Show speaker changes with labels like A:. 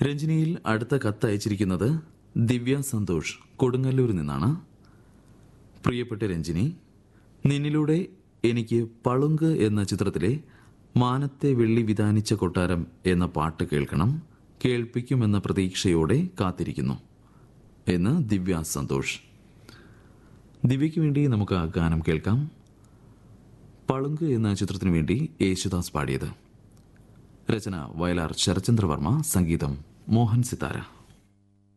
A: രഞ്ജിനിയിൽ അടുത്ത കത്ത് അയച്ചിരിക്കുന്നത് ദിവ്യ സന്തോഷ് കൊടുങ്ങല്ലൂരിൽ നിന്നാണ് പ്രിയപ്പെട്ട രഞ്ജിനി നിന്നിലൂടെ എനിക്ക് പളുങ്ക് എന്ന ചിത്രത്തിലെ മാനത്തെ വെള്ളി വിധാനിച്ച കൊട്ടാരം എന്ന പാട്ട് കേൾക്കണം കേൾപ്പിക്കുമെന്ന പ്രതീക്ഷയോടെ കാത്തിരിക്കുന്നു എന്ന് ദിവ്യ സന്തോഷ് ദിവ്യയ്ക്ക് വേണ്ടി നമുക്ക് ആ ഗാനം കേൾക്കാം പളുങ്ക് എന്ന ചിത്രത്തിനു വേണ്ടി യേശുദാസ് പാടിയത് രചന വയലാർ ശരചന്ദ്രവർമ്മ സംഗീതം മോഹൻ സിതാര